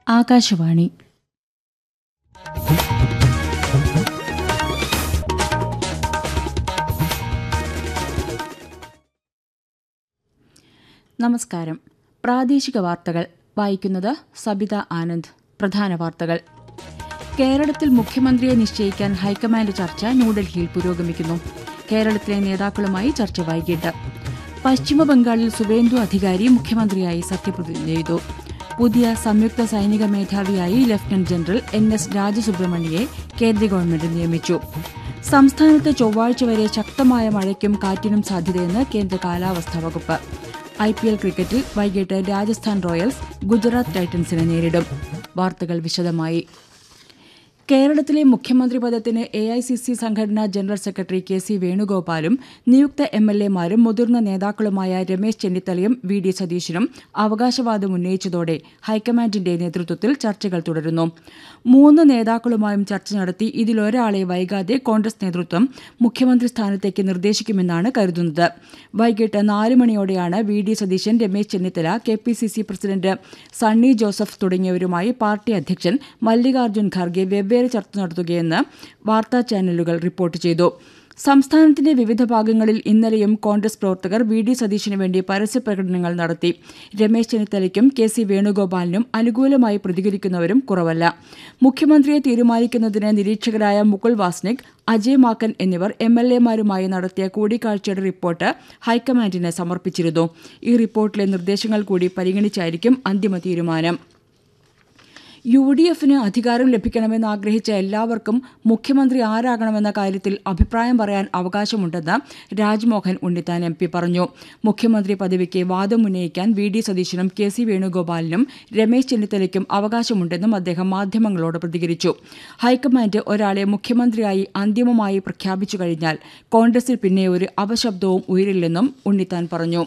ആകാശവാണി നമസ്കാരം പ്രാദേശിക വാർത്തകൾ വായിക്കുന്നത് സബിത ആനന്ദ് പ്രധാന വാർത്തകൾ കേരളത്തിൽ മുഖ്യമന്ത്രിയെ നിശ്ചയിക്കാൻ ഹൈക്കമാൻഡ് ചർച്ച ന്യൂഡൽഹിയിൽ പുരോഗമിക്കുന്നു കേരളത്തിലെ നേതാക്കളുമായി ചർച്ച വൈകിട്ട് പശ്ചിമബംഗാളിൽ സുവേന്ദു അധികാരി മുഖ്യമന്ത്രിയായി സത്യപ്രതിജ്ഞ ചെയ്തു പുതിയ സംയുക്ത സൈനിക മേധാവിയായി ലഫ്റ്റനന്റ് ജനറൽ എൻ എസ് രാജസുബ്രഹ്മണ്യയെ കേന്ദ്ര ഗവൺമെന്റ് നിയമിച്ചു സംസ്ഥാനത്ത് ചൊവ്വാഴ്ച വരെ ശക്തമായ മഴയ്ക്കും കാറ്റിനും സാധ്യതയെന്ന് കേന്ദ്ര കാലാവസ്ഥാ വകുപ്പ് ഐ പി എൽ ക്രിക്കറ്റിൽ വൈകിട്ട് രാജസ്ഥാൻ റോയൽസ് ഗുജറാത്ത് ടൈറ്റൻസിനെ നേരിടും വാർത്തകൾ വിശദമായി കേരളത്തിലെ മുഖ്യമന്ത്രി പദത്തിന് എ ഐ സി സി സംഘടനാ ജനറൽ സെക്രട്ടറി കെ സി വേണുഗോപാലും നിയുക്ത എം എൽ എമാരും മുതിർന്ന നേതാക്കളുമായ രമേശ് ചെന്നിത്തലയും വി ഡി സതീശനും അവകാശവാദം ഉന്നയിച്ചതോടെ ഹൈക്കമാൻഡിന്റെ നേതൃത്വത്തിൽ ചർച്ചകൾ തുടരുന്നു മൂന്ന് നേതാക്കളുമായും ചർച്ച നടത്തി ഇതിലൊരാളെ വൈകാതെ കോൺഗ്രസ് നേതൃത്വം മുഖ്യമന്ത്രി സ്ഥാനത്തേക്ക് നിർദ്ദേശിക്കുമെന്നാണ് കരുതുന്നത് വൈകിട്ട് നാല് മണിയോടെയാണ് V D Satheesan Ramesh Chennithala K P C C president Sunny Joseph തുടങ്ങിയവരുമായി പാർട്ടി അധ്യക്ഷൻ മല്ലികാർജ്ജുൻ ഖാർഗെ വെവ്വേറെ ചർച്ച നടത്തുകയെന്ന് വാർത്താ ചാനലുകൾ റിപ്പോർട്ട് ചെയ്തു സംസ്ഥാനത്തിന്റെ വിവിധ ഭാഗങ്ങളിൽ ഇന്നലെയും കോൺഗ്രസ് പ്രവർത്തകർ വി ഡി സതീശിനു വേണ്ടി പരസ്യപ്രകടനങ്ങൾ നടത്തി രമേശ് ചെന്നിത്തലയ്ക്കും കെ സി വേണുഗോപാലിനും അനുകൂലമായി പ്രതികരിക്കുന്നവരും കുറവല്ല മുഖ്യമന്ത്രിയെ തീരുമാനിക്കുന്നതിന് നിരീക്ഷകരായ മുകുൾ വാസ്നിക് അജയ് മാക്കൻ എന്നിവർ എം എൽ എമാരുമായി നടത്തിയ കൂടിക്കാഴ്ചയുടെ റിപ്പോർട്ട് ഹൈക്കമാൻഡിന് സമർപ്പിച്ചിരുന്നു ഈ റിപ്പോർട്ടിലെ നിർദ്ദേശങ്ങൾ കൂടി പരിഗണിച്ചായിരിക്കും അന്തിമ തീരുമാനം യു ഡി എഫിന് അധികാരം ലഭിക്കണമെന്ന് ആഗ്രഹിച്ച എല്ലാവർക്കും മുഖ്യമന്ത്രി ആരാകണമെന്ന കാര്യത്തിൽ അഭിപ്രായം പറയാൻ അവകാശമുണ്ടെന്ന് രാജ്മോഹൻ ഉണ്ണിത്താൻ എം പി പറഞ്ഞു മുഖ്യമന്ത്രി പദവിക്ക് വാദമുന്നയിക്കാൻ വി ഡി സതീശനും കെ സി വേണുഗോപാലിനും രമേശ് ചെന്നിത്തലയ്ക്കും അവകാശമുണ്ടെന്നും അദ്ദേഹം മാധ്യമങ്ങളോട് പ്രതികരിച്ചു ഹൈക്കമാൻഡ് ഒരാളെ മുഖ്യമന്ത്രിയായി അന്തിമമായി പ്രഖ്യാപിച്ചു കഴിഞ്ഞാൽ കോൺഗ്രസിൽ പിന്നെ ഒരു അപശബ്ദവും ഉയരില്ലെന്നും ഉണ്ണിത്താൻ പറഞ്ഞു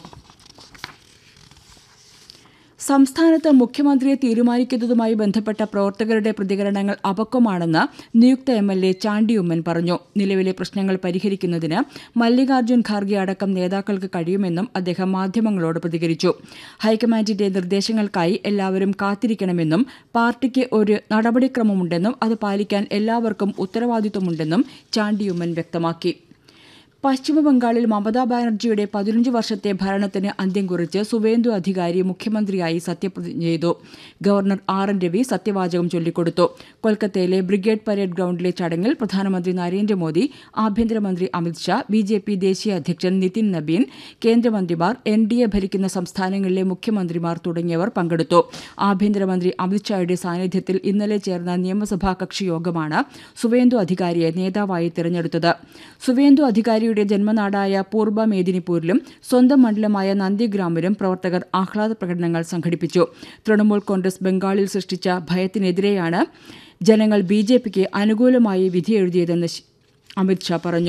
സംസ്ഥാനത്ത് മുഖ്യമന്ത്രിയെ തീരുമാനിക്കുന്നതുമായി ബന്ധപ്പെട്ട പ്രവർത്തകരുടെ പ്രതികരണങ്ങൾ അപക്വമാണെന്ന് നിയുക്ത എം എൽ എ ചാണ്ടിയുമ്മൻ പറഞ്ഞു നിലവിലെ പ്രശ്നങ്ങൾ പരിഹരിക്കുന്നതിന് മല്ലികാർജ്ജുൻ ഖാർഗെ അടക്കം നേതാക്കൾക്ക് കഴിയുമെന്നും അദ്ദേഹം മാധ്യമങ്ങളോട് പ്രതികരിച്ചു ഹൈക്കമാൻഡിന്റെ നിർദ്ദേശങ്ങൾക്കായി എല്ലാവരും കാത്തിരിക്കണമെന്നും പാർട്ടിക്ക് ഒരു നടപടിക്രമമുണ്ടെന്നും അത് പാലിക്കാൻ എല്ലാവർക്കും ഉത്തരവാദിത്വമുണ്ടെന്നും ചാണ്ടിയുമ്മൻ വ്യക്തമാക്കി പശ്ചിമബംഗാളിൽ മമതാ ബാനർജിയുടെ പതിനഞ്ച് വർഷത്തെ ഭരണത്തിന് അന്ത്യം കുറിച്ച് സുവേന്ദു അധികാരി മുഖ്യമന്ത്രിയായി സത്യപ്രതിജ്ഞ ചെയ്തു ഗവർണർ ആർ എൻ രവി സത്യവാചകം ചൊല്ലിക്കൊടുത്തു കൊൽക്കത്തയിലെ ബ്രിഗേഡ് പരേഡ് ഗ്രൌണ്ടിലെ ചടങ്ങിൽ പ്രധാനമന്ത്രി നരേന്ദ്രമോദി ആഭ്യന്തരമന്ത്രി അമിത്ഷാ ബി ജെ പി ദേശീയ അധ്യക്ഷൻ നിതിൻ നബീൻ കേന്ദ്രമന്ത്രിമാർ എൻ ഡി എ ഭരിക്കുന്ന സംസ്ഥാനങ്ങളിലെ മുഖ്യമന്ത്രിമാർ തുടങ്ങിയവർ പങ്കെടുത്തു ആഭ്യന്തരമന്ത്രി അമിത്ഷായുടെ സാന്നിധ്യത്തിൽ ഇന്നലെ ചേർന്ന നിയമസഭാ കക്ഷി യോഗമാണ് സുവേന്ദു അധികാരിയെ നേതാവായി തിരഞ്ഞെടുത്തത് സുവേന്ദു അധികാരി ഇന്ത്യയുടെ ജന്മനാടായ പൂർബ മേദിനിപൂരിലും സ്വന്തം മണ്ഡലമായ നന്ദിഗ്രാമിലും പ്രവർത്തകർ ആഹ്ലാദ പ്രകടനങ്ങൾ സംഘടിപ്പിച്ചു തൃണമൂൽ കോൺഗ്രസ് ബംഗാളിൽ സൃഷ്ടിച്ച ഭയത്തിനെതിരെയാണ് ജനങ്ങൾ ബി ജെ പിക്ക് അനുകൂലമായി വിധിയെഴുതിയതെന്ന് അമിത്ഷാ പറഞ്ഞു